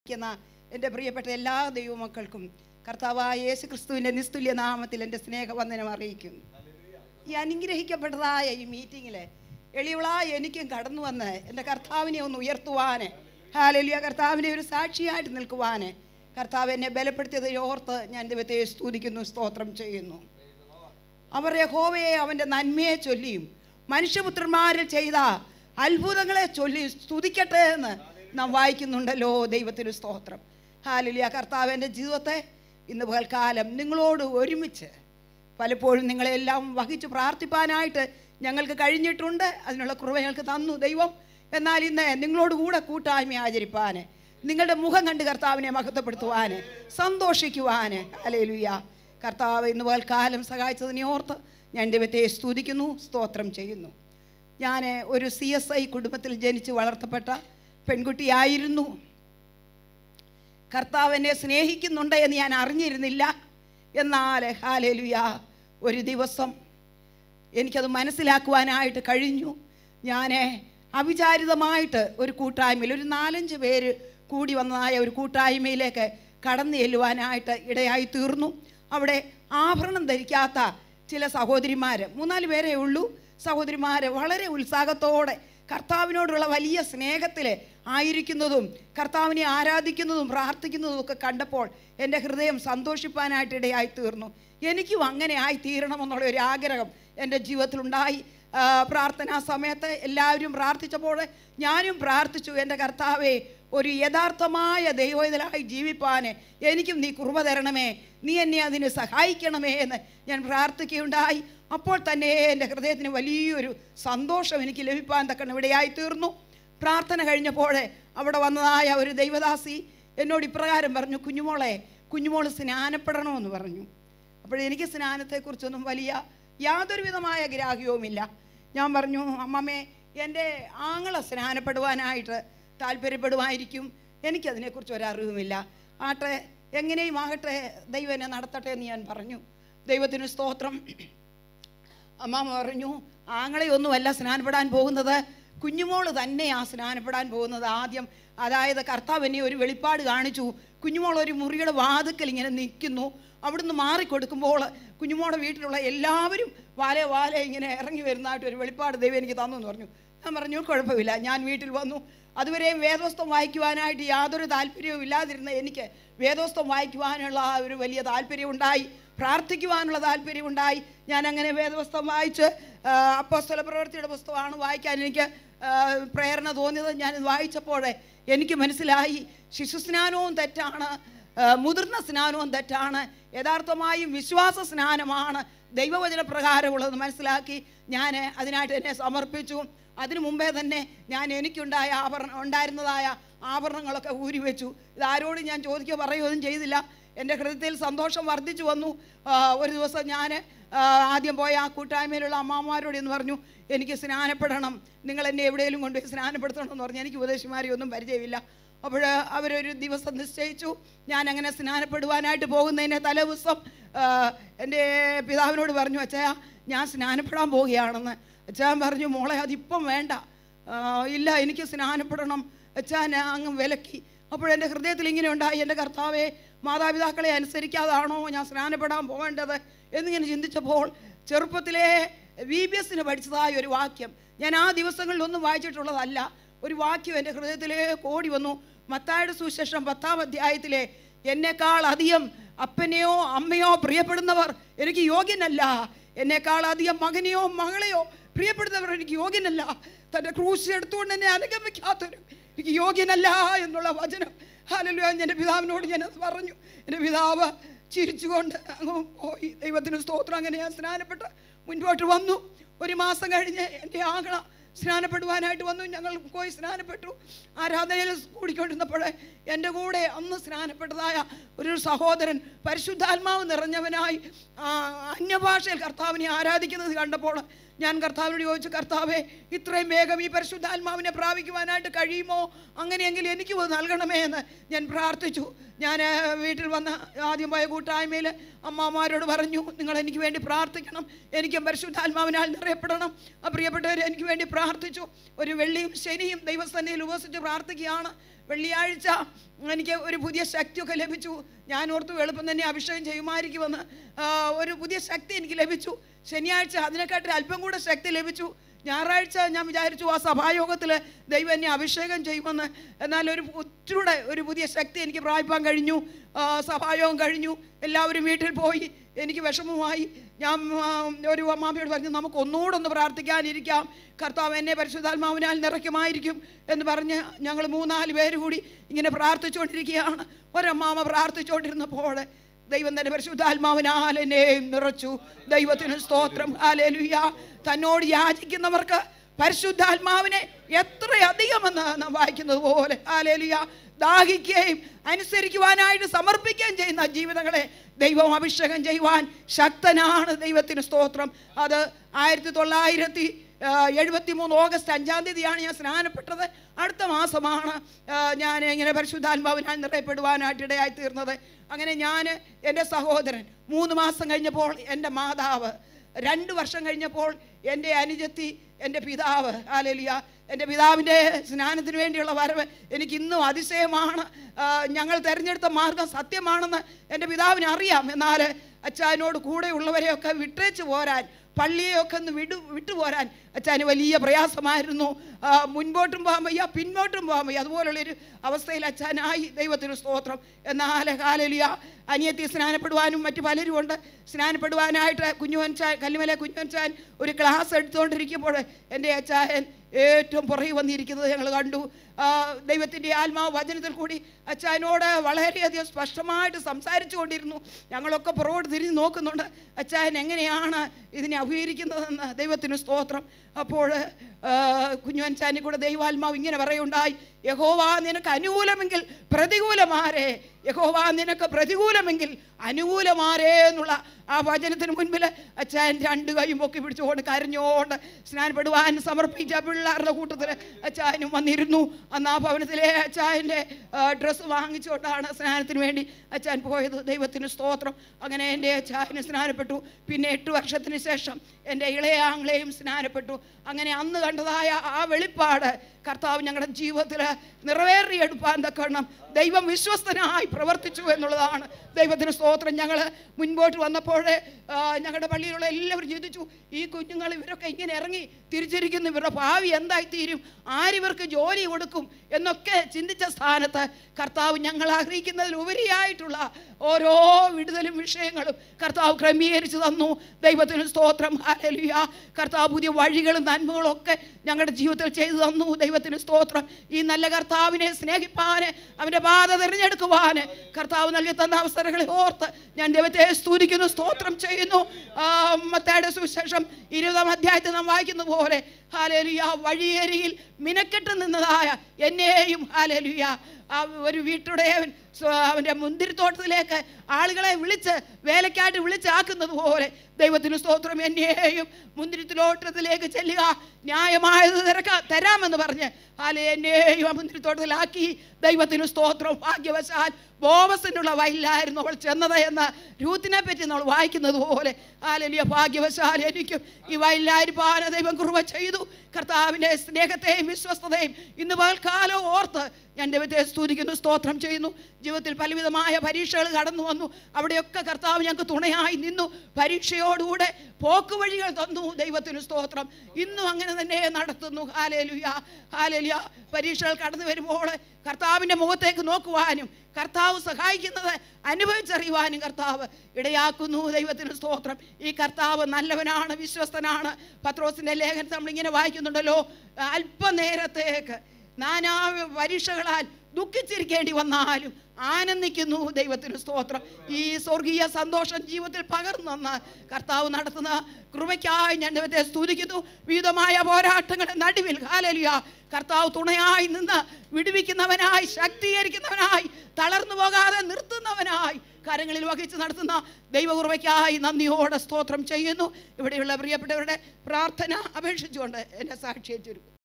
ഇരിക്കുന്ന എൻ്റെ പ്രിയപ്പെട്ട എല്ലാ ദൈവമക്കൾക്കും കർത്താവായ യേശു ക്രിസ്തുവിൻ്റെ നിസ്തുല്യ നാമത്തിൽ എൻ്റെ സ്നേഹവന്ദനം അറിയിക്കുന്നു ഈ അനുഗ്രഹിക്കപ്പെട്ടതായ ഈ മീറ്റിങ്ങിൽ എളിയവളായ എനിക്കും കടന്നു വന്ന് എൻ്റെ കർത്താവിനെ ഒന്ന് ഉയർത്തുവാൻ ഹാലലിയ കർത്താവിനെ ഒരു സാക്ഷിയായിട്ട് നിൽക്കുവാൻ കർത്താവ് എന്നെ ബലപ്പെടുത്തിയത് ഓർത്ത് ഞാൻ ദൈവത്തെ സ്തുതിക്കുന്നു സ്തോത്രം ചെയ്യുന്നു അവർ യഹോവയെ അവൻ്റെ നന്മയെ ചൊല്ലിയും മനുഷ്യപുത്രന്മാരിൽ ചെയ്ത അത്ഭുതങ്ങളെ ചൊല്ലി സ്തുതിക്കട്ടെ എന്ന് നാം വായിക്കുന്നുണ്ടല്ലോ ദൈവത്തിന് സ്തോത്രം ഹാലിലിയ കർത്താവ് എൻ്റെ ജീവിതത്തെ ഇന്ന് പകൽക്കാലം നിങ്ങളോട് ഒരുമിച്ച് പലപ്പോഴും നിങ്ങളെല്ലാം വഹിച്ച് പ്രാർത്ഥിപ്പാനായിട്ട് ഞങ്ങൾക്ക് കഴിഞ്ഞിട്ടുണ്ട് അതിനുള്ള കൃപ ഞങ്ങൾക്ക് തന്നു ദൈവം എന്നാൽ ഇന്ന് നിങ്ങളോട് കൂടെ കൂട്ടായ്മ ആചരിപ്പാൻ നിങ്ങളുടെ മുഖം കണ്ട് കർത്താവിനെ മഹത്വപ്പെടുത്തുവാൻ സന്തോഷിക്കുവാൻ അലേലുയ്യ കർത്താവ് ഇന്ന് പകൽക്കാലം സഹായിച്ചതിനെ ഓർത്ത് ഞാൻ ദൈവത്തെ സ്തുതിക്കുന്നു സ്തോത്രം ചെയ്യുന്നു ഞാൻ ഒരു സി എസ് ഐ കുടുംബത്തിൽ ജനിച്ച് വളർത്തപ്പെട്ട പെൺകുട്ടിയായിരുന്നു കർത്താവ് എന്നെ സ്നേഹിക്കുന്നുണ്ട് എന്ന് ഞാൻ അറിഞ്ഞിരുന്നില്ല എന്നാൽ ഹാലേലുയ ഒരു ദിവസം എനിക്കത് മനസ്സിലാക്കുവാനായിട്ട് കഴിഞ്ഞു ഞാൻ അവിചാരിതമായിട്ട് ഒരു കൂട്ടായ്മയിൽ ഒരു നാലഞ്ച് പേര് കൂടി വന്നതായ ഒരു കൂട്ടായ്മയിലേക്ക് കടന്നു ചെല്ലുവാനായിട്ട് ഇടയായി തീർന്നു അവിടെ ആഭരണം ധരിക്കാത്ത ചില സഹോദരിമാർ മൂന്നാല് പേരേ ഉള്ളൂ സഹോദരിമാർ വളരെ ഉത്സാഹത്തോടെ കർത്താവിനോടുള്ള വലിയ സ്നേഹത്തിൽ ആയിരിക്കുന്നതും കർത്താവിനെ ആരാധിക്കുന്നതും പ്രാർത്ഥിക്കുന്നതും ഒക്കെ കണ്ടപ്പോൾ എൻ്റെ ഹൃദയം സന്തോഷിപ്പാനായിട്ട് ഇടയായി തീർന്നു എനിക്കും അങ്ങനെ ആയി തീരണമെന്നുള്ള ഒരു ആഗ്രഹം എൻ്റെ ജീവിതത്തിലുണ്ടായി ആ, പ്രാർത്ഥനാ സമയത്ത് എല്ലാവരും പ്രാർത്ഥിച്ചപ്പോൾ ഞാനും പ്രാർത്ഥിച്ചു എൻ്റെ കർത്താവെ ഒരു യഥാർത്ഥമായ ദൈവത്തിലായി ജീവിപ്പാൻ എനിക്കും നീ കുറുമ തരണമേ നീ എന്നെ അതിന് സഹായിക്കണമേ എന്ന് ഞാൻ പ്രാർത്ഥിക്കുകയുണ്ടായി അപ്പോൾ തന്നെ എൻ്റെ ഹൃദയത്തിന് വലിയൊരു സന്തോഷം എനിക്ക് ലഭിപ്പാൻ തക്കണം ഇവിടെയായി തീർന്നു പ്രാർത്ഥന കഴിഞ്ഞപ്പോൾ അവിടെ വന്നതായ ഒരു ദൈവദാസി എന്നോട് ഇപ്രകാരം പറഞ്ഞു കുഞ്ഞുമോളെ കുഞ്ഞുമോൾ സ്നാനപ്പെടണമെന്ന് പറഞ്ഞു അപ്പോൾ എനിക്ക് സ്നാനത്തെക്കുറിച്ചൊന്നും വലിയ യാതൊരു വിധമായ ഗ്രാഹ്യവുമില്ല ഞാൻ പറഞ്ഞു അമ്മമ്മേ എൻ്റെ ആങ്ങളെ സ്നാനപ്പെടുവാനായിട്ട് താല്പര്യപ്പെടുമായിരിക്കും എനിക്കതിനെക്കുറിച്ച് ഒരറിവുമില്ല ആട്ടെ എങ്ങനെയും ആകട്ടെ ദൈവം എന്നെ നടത്തട്ടെ എന്ന് ഞാൻ പറഞ്ഞു ദൈവത്തിന് സ്തോത്രം അമ്മാമ്മ പറഞ്ഞു ആങ്ങളെയൊന്നുമല്ല സ്നാനപ്പെടാൻ പോകുന്നത് കുഞ്ഞുമോള് തന്നെയാ സ്നാനപ്പെടാൻ പോകുന്നത് ആദ്യം അതായത് കർത്താവ് എന്നെ ഒരു വെളിപ്പാട് കാണിച്ചു കുഞ്ഞുമോൾ ഒരു മുറിയുടെ വാതുക്കൽ ഇങ്ങനെ നിൽക്കുന്നു അവിടുന്ന് മാറിക്കൊടുക്കുമ്പോൾ കുഞ്ഞുമോളുടെ വീട്ടിലുള്ള എല്ലാവരും വാലെ വാലെ ഇങ്ങനെ ഇറങ്ങി വരുന്നതായിട്ട് ഒരു വെളിപ്പാട് ദൈവം എനിക്ക് തന്നു എന്ന് പറഞ്ഞു ഞാൻ പറഞ്ഞു കുഴപ്പമില്ല ഞാൻ വീട്ടിൽ വന്നു അതുവരെയും വേദോസ്തം വായിക്കുവാനായിട്ട് യാതൊരു താല്പര്യവും ഇല്ലാതിരുന്ന എനിക്ക് വേദോസ്തം വായിക്കുവാനുള്ള ആ ഒരു വലിയ താല്പര്യം ഉണ്ടായി പ്രാർത്ഥിക്കുവാനുള്ള താല്പര്യം ഉണ്ടായി ഞാൻ അങ്ങനെ വേദപുസ്തകം വായിച്ച് ആ, അപ്പോസ്തല പ്രവൃത്തിയുടെ പുസ്തകമാണ് വായിക്കാൻ എനിക്ക് ആ, പ്രേരണ തോന്നിയത് ഞാൻ വായിച്ചപ്പോൾ എനിക്ക് മനസ്സിലായി ശിശുസ്നാനവും തെറ്റാണ് ആ, മുതിർന്ന സ്നാനവും തെറ്റാണ് യഥാർത്ഥമായും വിശ്വാസ സ്നാനമാണ് ദൈവവചന പ്രകാരമുള്ളത് മനസ്സിലാക്കി ഞാൻ അതിനായിട്ട് എന്നെ സമർപ്പിച്ചു അതിനു മുമ്പേ തന്നെ ഞാൻ എനിക്കുണ്ടായ ആഭരണം ഉണ്ടായിരുന്നതായ ആഭരണങ്ങളൊക്കെ ഊരി വെച്ചു ഇതാരോടും ഞാൻ ചോദിക്കുകയോ പറയുകയൊന്നും ചെയ്തില്ല എൻ്റെ ഹൃദയത്തിൽ സന്തോഷം വർദ്ധിച്ചു വന്നു ആ, ഒരു ദിവസം ഞാൻ ആദ്യം പോയ ആ കൂട്ടായ്മയിലുള്ള അമ്മാമാരോട് എന്ന് പറഞ്ഞു എനിക്ക് സ്നാനപ്പെടണം നിങ്ങൾ എന്നെ എവിടെയെങ്കിലും കൊണ്ടുപോയി സ്നാനപ്പെടുത്തണം എന്ന് പറഞ്ഞു എനിക്ക് ഉപദേശിമാരെ ഒന്നും പരിചയമില്ല അപ്പോൾ അവരൊരു ദിവസം നിശ്ചയിച്ചു ഞാൻ അങ്ങനെ സ്നാനപ്പെടുവാനായിട്ട് പോകുന്നതിൻ്റെ തലേദിവസം ആ, എൻ്റെ പിതാവിനോട് പറഞ്ഞു അച്ഛാ ഞാൻ സ്നാനപ്പെടാൻ പോവുകയാണെന്ന് അച്ഛൻ പറഞ്ഞു മോളെ അതിപ്പം വേണ്ട ആ, ഇല്ല എനിക്ക് സ്നാനപ്പെടണം അച്ഛൻ അങ്ങ് വിലക്കി അപ്പോഴെൻ്റെ ഹൃദയത്തിൽ ഇങ്ങനെ ഉണ്ടായി എൻ്റെ കർത്താവെ മാതാപിതാക്കളെ അനുസരിക്കാതാണോ ഞാൻ സ്നാനപ്പെടാൻ പോകേണ്ടത് എന്നിങ്ങനെ ചിന്തിച്ചപ്പോൾ ചെറുപ്പത്തിലെ വി ബി എസിന് പഠിച്ചതായ ഒരു വാക്യം ഞാൻ ആ ദിവസങ്ങളിലൊന്നും വായിച്ചിട്ടുള്ളതല്ല ഒരു വാക്യം എൻ്റെ ഹൃദയത്തിലേക്ക് ഓടി വന്നു മത്തായുടെ സുശേഷം പത്താം അധ്യായത്തിലെ എന്നെക്കാൾ അധികം അപ്പനെയോ അമ്മയോ പ്രിയപ്പെടുന്നവർ എനിക്ക് യോഗ്യനല്ല എന്നെക്കാൾ അധികം മകനെയോ മകളെയോ പ്രിയപ്പെടുന്നവർ എനിക്ക് യോഗ്യനല്ല തൻ്റെ ക്രൂശ് എടുത്തുകൊണ്ട് എന്നെ അനുഗമിക്കാത്തൊരു എനിക്ക് യോഗ്യനല്ല എന്നുള്ള വചനം ഹാലല്ലോ എൻ്റെ പിതാവിനോട് ഞാനത് പറഞ്ഞു എൻ്റെ പിതാവ് ചിരിച്ചുകൊണ്ട് അങ്ങ് പോയി ദൈവത്തിന് സ്തോത്രം അങ്ങനെ ഞാൻ സ്നാനപ്പെട്ട് മുൻപോട്ട് വന്നു ഒരു മാസം കഴിഞ്ഞ് എൻ്റെ ആങ്ങള സ്നാനപ്പെടുവാനായിട്ട് വന്നു ഞങ്ങൾ പോയി സ്നാനപ്പെട്ടു ആരാധനയിൽ കൂടിക്കൊണ്ടിരുന്നപ്പോൾ എൻ്റെ കൂടെ അന്ന് സ്നാനപ്പെട്ടതായ ഒരു സഹോദരൻ പരിശുദ്ധാത്മാവ് നിറഞ്ഞവനായി ആ, അന്യഭാഷയിൽ കർത്താവിനെ ആരാധിക്കുന്നത് കണ്ടപ്പോൾ ഞാൻ കർത്താവിനോട് ചോദിച്ചു കർത്താവെ ഇത്രയും വേഗം ഈ പരിശുദ്ധാത്മാവിനെ പ്രാപിക്കുവാനായിട്ട് കഴിയുമോ അങ്ങനെയെങ്കിൽ എനിക്ക് അത് നൽകണമേ എന്ന് ഞാൻ പ്രാർത്ഥിച്ചു ഞാൻ ആ, വീട്ടിൽ വന്ന് ആദ്യം പോയ കൂട്ടായ്മയിൽ അമ്മമാരോട് പറഞ്ഞു നിങ്ങൾ എനിക്ക് വേണ്ടി പ്രാർത്ഥിക്കണം എനിക്കും പരിശുദ്ധാത്മാവിനാൽ നിറയപ്പെടണം ആ പ്രിയപ്പെട്ടവർ എനിക്ക് വേണ്ടി പ്രാർത്ഥിച്ചു ഒരു വെള്ളിയും ശനിയും ദൈവസന്നിധിയിൽ ഉപസിച്ച് പ്രാർത്ഥിക്കുകയാണ് വെള്ളിയാഴ്ച എനിക്ക് ഒരു പുതിയ ശക്തിയൊക്കെ ലഭിച്ചു ഞാൻ ഓർത്തു എളുപ്പം തന്നെ അഭിഷേകം ചെയ്യുമായിരിക്കുമെന്ന് ആ, ഒരു പുതിയ ശക്തി എനിക്ക് ലഭിച്ചു ശനിയാഴ്ച അതിനെക്കാട്ടിൽ അല്പം കൂടെ ശക്തി ലഭിച്ചു ഞായറാഴ്ച ഞാൻ വിചാരിച്ചു ആ സഭായോഗത്തിൽ ദൈവം എന്നെ അഭിഷേകം ചെയ്യുമെന്ന് എന്നാൽ ഒരു ഒറ്റൂടെ ഒരു പുതിയ ശക്തി എനിക്ക് പ്രാപിപ്പാൻ കഴിഞ്ഞു ആ, സഭായോഗം കഴിഞ്ഞു എല്ലാവരും വീട്ടിൽ പോയി എനിക്ക് വിഷമമായി ഞാൻ ആ, ഒരു അമ്മാമ്മയോട് പറഞ്ഞു നമുക്ക് ഒന്നുകൂടെ ഒന്ന് പ്രാർത്ഥിക്കാനിരിക്കാം കർത്താവ് എന്നെ പരിശുദ്ധാത്മാവിനാൽ നിറയ്ക്കുമായിരിക്കും എന്ന് പറഞ്ഞ് ഞങ്ങൾ മൂന്നാല് പേര് കൂടി ഇങ്ങനെ പ്രാർത്ഥിച്ചുകൊണ്ടിരിക്കുകയാണ് ഒരമ്മാമ പ്രാർത്ഥിച്ചുകൊണ്ടിരുന്നപ്പോൾ ദൈവം തന്നെ പരിശുദ്ധാത്മാവിനാൽ എന്നെയും നിറച്ചു ദൈവത്തിന് സ്തോത്രം ഹാലേലുയ തന്നോട് യാചിക്കുന്നവർക്ക് പരിശുദ്ധാത്മാവിനെ എത്രയധികമെന്ന് നാം വായിക്കുന്നത് പോലെ ഹാലേലുയ ദാഹിക്കുകയും അനുസരിക്കുവാനായിട്ട് സമർപ്പിക്കുകയും ചെയ്യുന്ന ജീവിതങ്ങളെ ദൈവം അഭിഷേകം ചെയ്യുവാൻ ശക്തനാണ് ദൈവത്തിന് സ്തോത്രം അത് ആയിരത്തി തൊള്ളായിരത്തി എഴുപത്തി മൂന്ന് ഓഗസ്റ്റ് അഞ്ചാം തീയതിയാണ് ഞാൻ സ്നാനപ്പെട്ടത് അടുത്ത മാസമാണ് ആ, ഞാൻ ഇങ്ങനെ പരിശുദ്ധാത്മാവിനാൽ നിറയപ്പെടുവാനായിട്ട് ഇടയായി തീർന്നത് അങ്ങനെ ഞാൻ എൻ്റെ സഹോദരൻ മൂന്ന് മാസം കഴിഞ്ഞപ്പോൾ എൻ്റെ മാതാവ് രണ്ട് വർഷം കഴിഞ്ഞപ്പോൾ എൻ്റെ അനുജത്തി എൻ്റെ പിതാവ് ആലലിയ എൻ്റെ പിതാവിൻ്റെ സ്നാനത്തിന് വേണ്ടിയുള്ള വരവ് എനിക്ക് ഇന്നും അതിശയമാണ് ആ, ഞങ്ങൾ തിരഞ്ഞെടുത്ത മാർഗം സത്യമാണെന്ന് എൻ്റെ പിതാവിന് അറിയാം എന്നാൽ അച്ഛനോട് കൂടെയുള്ളവരെയൊക്കെ വിട്ടേച്ച് പോരാൻ പള്ളിയെയൊക്കെ ഒന്ന് വിടു വിട്ടുപോരാൻ അച്ഛന് വലിയ പ്രയാസമായിരുന്നു ആ, മുൻപോട്ടും പോകാൻ വയ്യ പിന്നോട്ടും പോകാൻ വയ്യ അതുപോലുള്ളൊരു അവസ്ഥയിൽ അച്ഛനായി ദൈവത്തിന് സ്തോത്രം എന്നാൽ കാലലിയ അനിയത്തി സ്നാനപ്പെടുവാനും മറ്റു പലരും ഉണ്ട് സ്നാനപ്പെടുവാനായിട്ട് കുഞ്ഞുവൻചാൻ കല്ലുമല കുഞ്ഞുവൻചാൻ ഒരു ക്ലാസ് എടുത്തുകൊണ്ടിരിക്കുമ്പോൾ എൻ്റെ അച്ചായൻ ഏറ്റവും പുറകെ വന്നിരിക്കുന്നത് ഞങ്ങൾ കണ്ടു ആ, ദൈവത്തിൻ്റെ ആത്മാവ് വചനത്തിൽ കൂടി അച്ചായനോട് വളരെയധികം സ്പഷ്ടമായിട്ട് സംസാരിച്ചു കൊണ്ടിരുന്നു ഞങ്ങളൊക്കെ പുറകോട്ട് തിരിഞ്ഞ് നോക്കുന്നുണ്ട് അച്ചായൻ എങ്ങനെയാണ് ഇതിനെ അഭികരിക്കുന്നതെന്ന് ദൈവത്തിന് സ്തോത്രം അപ്പോൾ കുഞ്ഞുവൻചാനെ കൂടെ ദൈവാത്മാവ് ഇങ്ങനെ പറയുണ്ടായി യഹോവ നിനക്ക് അനുകൂലമെങ്കിൽ പ്രതികൂലമാരെ യഹോവ നിനക്ക് പ്രതികൂലമെങ്കിൽ അനുകൂലമാരേ എന്നുള്ള ആ വചനത്തിന് മുൻപിൽ അച്ഛൻ രണ്ട് കൈയും പൊക്കി പിടിച്ചുകൊണ്ട് കരഞ്ഞോണ്ട് സ്നാനപ്പെടുവാൻ സമർപ്പിച്ച പിള്ളേരുടെ കൂട്ടത്തിൽ അച്ചായനും വന്നിരുന്നു അന്ന് ആ ഭവനത്തിലെ അച്ചായൻ്റെ ഡ്രസ്സ് വാങ്ങിച്ചുകൊണ്ടാണ് സ്നാനത്തിന് വേണ്ടി അച്ഛൻ പോയത് ദൈവത്തിന് സ്തോത്രം അങ്ങനെ എൻ്റെ അച്ചായന് സ്നാനപ്പെട്ടു പിന്നെ എട്ട് വർഷത്തിന് ശേഷം എൻ്റെ ഇളയാങ്ങളെയും സ്നാനപ്പെട്ടു അങ്ങനെ അന്ന് കണ്ടതായ ആ വെളിപ്പാട് കർത്താവ് ഞങ്ങളുടെ ജീവിതത്തിൽ നിറവേറിയെടുപ്പാൻ തക്കണം ദൈവം വിശ്വസ്തനായി പ്രവർത്തിച്ചു എന്നുള്ളതാണ് ദൈവത്തിന് സ്തോത്രം ഞങ്ങൾ മുൻപോട്ട് വന്നപ്പോൾ ഞങ്ങളുടെ പള്ളിയിലുള്ള എല്ലാവരും ചിന്തിച്ചു ഈ കുഞ്ഞുങ്ങൾ ഇവരൊക്കെ ഇങ്ങനെ ഇറങ്ങി തിരിച്ചിരിക്കുന്നു ഇവരുടെ ഭാവി എന്തായിത്തീരും ആരിവർക്ക് ജോലി കൊടുക്കും എന്നൊക്കെ ചിന്തിച്ച സ്ഥാനത്ത് കർത്താവ് ഞങ്ങൾ ആഗ്രഹിക്കുന്നതിൽ ഉപരിയായിട്ടുള്ള ഓരോ വിടുതലും വിഷയങ്ങളും കർത്താവ് ക്രമീകരിച്ചു തന്നു ദൈവത്തിന് സ്തോത്രം ഹല്ലേലൂയ കർത്താവ് പുതിയ വഴികളും നന്മകളും ഒക്കെ ഞങ്ങളുടെ ജീവിതത്തിൽ ചെയ്തു തന്നു ദൈവത്തിന് സ്തോത്രം ഈ നല്ല കർത്താവിനെ സ്നേഹിപ്പാന് അവൻ്റെ പാത തിരഞ്ഞെടുക്കുവാന് കർത്താവ് നൽകി തന്ന അവസരങ്ങളെ ഓർത്ത് ഞാൻ ദൈവത്തെ സ്തുതിക്കുന്നു സ്തോത്രം ചെയ്യുന്നു ആ, മത്തായിയുടെ സുവിശേഷം ഇരുപതാം അധ്യായത്തിൽ നാം വായിക്കുന്ന പോലെ ഹാലേലുയ വഴിയരികിൽ മിനക്കെട്ട് നിന്നതായ എന്നെയും ഹാലേലുയ ആ ഒരു വീട്ടുടയവൻ സ്വ- അവൻ്റെ മുന്തിരിത്തോട്ടത്തിലേക്ക് ആളുകളെ വിളിച്ച് വേലക്കായിട്ട് വിളിച്ചാക്കുന്നത് പോലെ ദൈവത്തിന് സ്തോത്രം എന്നെയും മുന്തിരിത്തോട്ടത്തിലേക്ക് ചെല്ലുക ന്യായമായത് തിരക്ക തരാമെന്ന് പറഞ്ഞ് ഹാലെ എന്നെയും ആ മുന്തിരിത്തോട്ടത്തിലാക്കി ദൈവത്തിന് സ്തോത്രം ഭാഗ്യവശാൽ ബോവസിനുള്ള വയലിലായിരുന്നു അവൾ ചെന്നത് എന്ന് രൂത്തിനെ പറ്റി നമ്മൾ വായിക്കുന്നത് പോലെ ഹാലലിയ ഭാഗ്യവശാൽ എനിക്കും ഈ വയലിലായിരിക്കാൻ ദൈവം കുറുവ ചെയ്തു കർത്താവിൻ്റെ സ്നേഹത്തെയും വിശ്വസ്തതയും ഇന്ന് പകൽക്കാലം ഓർത്ത് ഞാൻ ദൈവത്തെ സ്തുതിക്കുന്നു സ്തോത്രം ചെയ്യുന്നു ജീവിതത്തിൽ പലവിധമായ പരീക്ഷകൾ കടന്നു വന്നു അവിടെയൊക്കെ കർത്താവ് ഞങ്ങൾക്ക് തുണയായി നിന്നു പരീക്ഷയോടുകൂടെ പോക്കുവഴികൾ തന്നു ദൈവത്തിന് സ്തോത്രം ഇന്നും അങ്ങനെ തന്നെ നടത്തുന്നു ഹാലേലുയ ഹാലേലുയ പരീക്ഷകൾ കടന്നു വരുമ്പോൾ കർത്താവിൻ്റെ മുഖത്തേക്ക് നോക്കുവാനും കർത്താവ് സഹായിക്കുന്നത് അനുഭവിച്ചറിയുവാനും കർത്താവ് ഇടയാക്കുന്നു ദൈവത്തിന് സ്തോത്രം ഈ കർത്താവ് നല്ലവനാണ് വിശ്വസ്തനാണ് പത്രോസിൻ്റെ ലേഖനത്തിൽ നമ്മളിങ്ങനെ വായിക്കുന്നുണ്ടല്ലോ അല്പനേരത്തേക്ക് നാനാ പരീക്ഷകളാൽ ദുഃഖിച്ചിരിക്കേണ്ടി വന്നാലും ആനന്ദിക്കുന്നു ദൈവത്തിന് സ്തോത്രം ഈ സ്വർഗീയ സന്തോഷം ജീവിതത്തിൽ പകർന്നു തന്ന കർത്താവ് നടത്തുന്ന കൃപയ്ക്കായി ഞാൻ ദൈവത്തെ സ്തുതിക്കുന്നു വിവിധമായ പോരാട്ടങ്ങളുടെ നടുവിൽ ഹാലലിയ കർത്താവ് തുണയായി നിന്ന് വിടുവിക്കുന്നവനായി ശക്തീകരിക്കുന്നവനായി തളർന്നു പോകാതെ നിർത്തുന്നവനായി കരങ്ങളിൽ വഹിച്ച് നടത്തുന്ന ദൈവകുറവയ്ക്കായി നന്ദിയോടെ സ്തോത്രം ചെയ്യുന്നു ഇവിടെയുള്ള പ്രിയപ്പെട്ടവരുടെ പ്രാർത്ഥന അപേക്ഷിച്ചുകൊണ്ട് എന്നെ സാക്ഷിയെ ചുരുക്കും